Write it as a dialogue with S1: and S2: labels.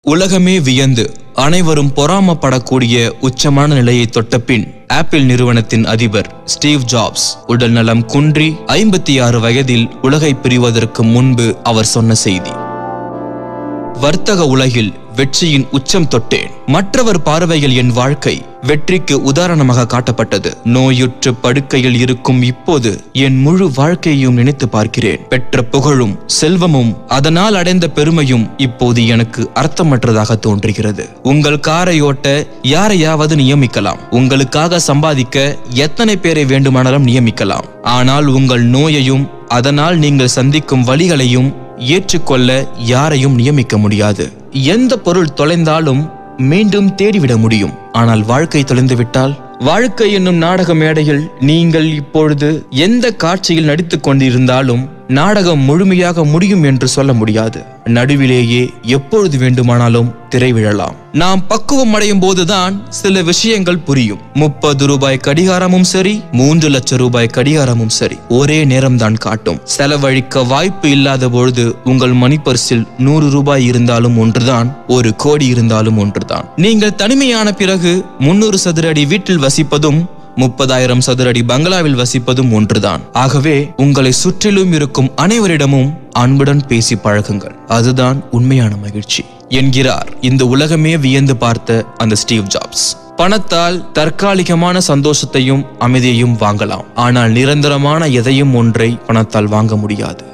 S1: உலகமே வியந்து அனைவரும் பொறாமப்படக்கூடிய உச்சமான நிலையை தொட்ட பின் ஆப்பிள் நிறுவனத்தின் அதிபர் ஸ்டீவ் ஜாப்ஸ் உடல் நலம் குன்றி ஐம்பத்தி ஆறு வயதில் உலகை பிரிவதற்கு முன்பு அவர் சொன்ன செய்தி வர்த்தக உலகில் வெற்றியின் உச்சம் தொட்டேன் மற்றவர் பார்வையில் என் வாழ்க்கை வெற்றிக்கு உதாரணமாக காட்டப்பட்டது நோயுற்று படுக்கையில் இருக்கும் இப்போது என் முழு வாழ்க்கையையும் நினைத்து பார்க்கிறேன் பெற்ற புகழும் செல்வமும் அதனால் அடைந்த பெருமையும் இப்போது எனக்கு அர்த்தமற்றதாக தோன்றுகிறது உங்கள் காரை ஓட்ட யாரையாவது நியமிக்கலாம் உங்களுக்காக சம்பாதிக்க எத்தனை பேரை வேண்டுமானாலும் நியமிக்கலாம் ஆனால் உங்கள் நோயையும் அதனால் நீங்கள் சந்திக்கும் வழிகளையும் ஏற்றுக்கொள்ள யாரையும் நியமிக்க முடியாது எந்த பொருள் தொலைந்தாலும் மீண்டும் தேடிவிட முடியும் ஆனால் வாழ்க்கை தொலைந்துவிட்டால் வாழ்க்கை என்னும் நாடக மேடையில் நீங்கள் இப்பொழுது எந்த காட்சியில் நடித்துக் கொண்டிருந்தாலும் நாடகம் முழுமையாக முடியும் என்று சொல்ல முடியாது நடுவிலேயே எப்பொழுது வேண்டுமானாலும் திரை விழலாம் நாம் பக்குவம் அடையும் போதுதான் சில விஷயங்கள் புரியும் முப்பது ரூபாய் கடிகாரமும் சரி மூன்று லட்சம் ரூபாய் கடிகாரமும் சரி ஒரே நேரம்தான் காட்டும் செலவழிக்க வாய்ப்பு இல்லாத பொழுது உங்கள் மணிப்பர்சில் நூறு ரூபாய் இருந்தாலும் ஒன்றுதான் ஒரு கோடி இருந்தாலும் ஒன்றுதான் நீங்கள் தனிமையான பிறகு முன்னூறு சதுர அடி வீட்டில் வசிப்பதும் முப்பதாயிரம் சதுர அடி பங்களாவில் வசிப்பதும் ஒன்றுதான் ஆகவே உங்களை சுற்றிலும் இருக்கும் அனைவரிடமும் அன்புடன் பேசி பழகுங்கள் அதுதான் உண்மையான மகிழ்ச்சி என்கிறார் இந்த உலகமே வியந்து பார்த்த அந்த ஸ்டீவ் ஜாப்ஸ் பணத்தால் தற்காலிகமான சந்தோஷத்தையும் அமைதியையும் வாங்கலாம் ஆனால் நிரந்தரமான எதையும் ஒன்றை பணத்தால் வாங்க முடியாது